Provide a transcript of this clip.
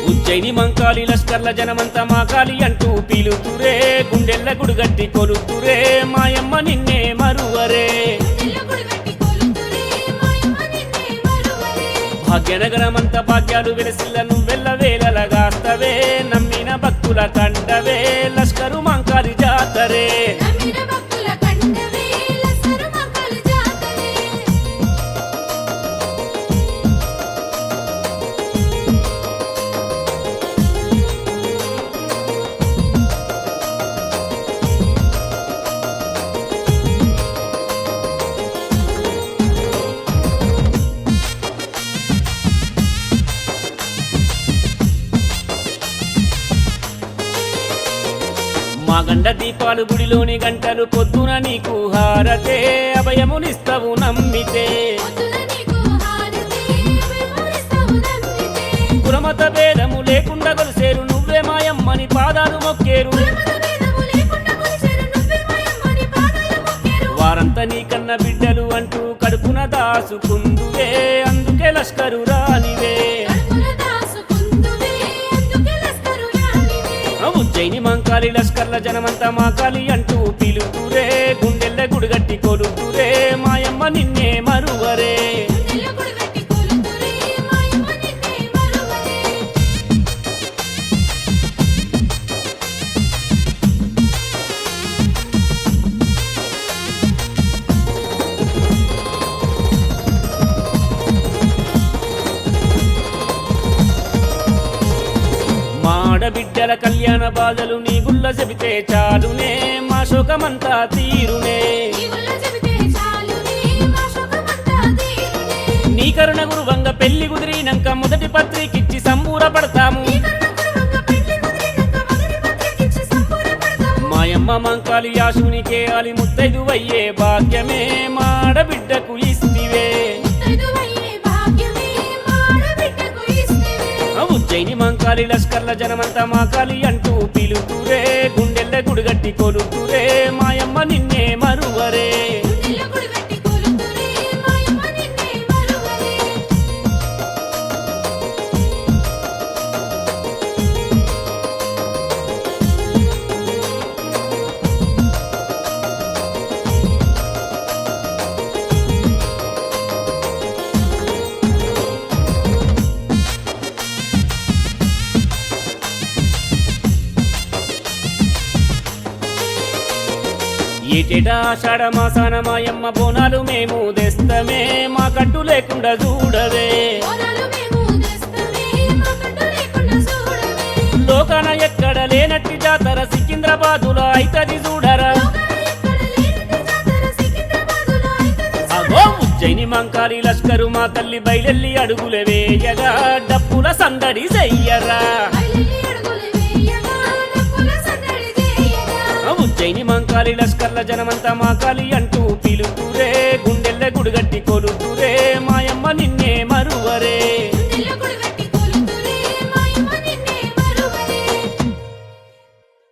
ఉజ్జయిని మంకాలి లష్కర్ల జనమంతా మాకాలి అంటూ పీలుతురే గుండెల్ల గుడిగట్టి కొలుతురే మాయమ్మ నిన్నే మరువరే నిల్లగుడి గట్టి కొలుతురే మాయమ్మ నిన్నే మరువరే భాగ్యనగరమంత భాగ్యాలు వెలసిల్ల నువ్వెల్ల వేలలగాస్తవే నమ్మిన భక్తుల కండవే లష్కరు మంకాలి జాతరే నమ్మిన భక్తుల కండవే లస్కరు మంగళ జాతరే మా గండ దీపాలు గుడిలోని గంటలు పొద్దున నీకు హారతే అభయమునిస్తవు నమ్మితే పొద్దున నీకు హారతి విమరిస్తావు నమ్మితే కులమత భేదము లేకుండా కొలిసేరు నువ్వే మాయమ్మని పాదాలు మొక్కేరు కులమత భేదము లేకుండా కొలిచేరు నువ్వే మాయమ్మని పాదాలు మొక్కేరు వారంతా నీకన్న బిడ్డలు అంటూ కడుపున దాసుకుందువే అందుకే లష్కరు రానివే కడుపున దాసుకుందువే అందుకే లస్కరు రానివే ఉజ్జయిని మంకాలి లష్కర్ల జనమంతా మాకాలి అంటూ పిలుతురే గుండెల్ల గుడిగట్టి కొలుతురే మాయమ్మ నిన్నే మరువరే నిల్లగుడి గట్టి కొలుతురే మాయమ్మ నిన్నే మరువరే మాడబిడ్డల కళ్యాణ బాధలు నీ గుల్ల చెబితే చాలునే మా శోకమంతా తీరునే నీవుల్ల చెబితే చాలునే మా శోకమంతా తీరునే నీ కరుణ గురువంగ పెళ్లి కుదిరినాక మొదటి పత్రికిచ్చి సంబూరపడతాము నీ కన్న గురువంగ పెళ్లి కుదిరినాక మొదటి పత్రికిచ్చి సంబూరపడతాము మాయమ్మ మంకాలి యాశునికే అలి ముత్తైదు అయ్యే భాగ్యమే మాడబిడ్డకు ఇస్తివే ముత్తైదువయ్యే భాగ్యమే మాడబిడ్డకు ఇస్తేవే ఉజ్జయిని మంకాలి లష్కర్ల జనమంతా మాకాలి అంటూ పిలుతురే గుండెల్ల గుడిగట్టి కొలుతురే మాయమ్మ నిన్నే మరువరే నిల్లగుడి గట్టి కొలుతురే మాయమ్మ నిన్నే మరువరే ఏటేటా ఆషాఢ మాసాన మాయమ్మ బోనాలు మేము తెస్తమే మా కట్టు లేకుండా చూడవే బోనాలు మేము తెస్తమే మా కట్టు లేకుండా చూడవే లోకాన ఎక్కడ లేనట్టి జాతర సికింద్రాబాదులో అయితది చూడరా లోకాన ఎక్కడ లేనిది జాతర సికింద్రాబాదులో అయితది అగో ఉజ్జయిని మంకాలి లష్కరు మా తల్లి బయలెల్లి అడుగులు వేయగా డప్పుల సందడి చెయ్యరా బయలుదేరి అడుగులు వేయగా డప్పుల సందడి చేయగా ఉజ్జయిని మంకాలి లష్కర్ల జనమంతా మాకాలి అంటూ పిలుతురే గుండెల్ల గుడిగట్టి కొలుతురే మాయమ్మ నిన్నే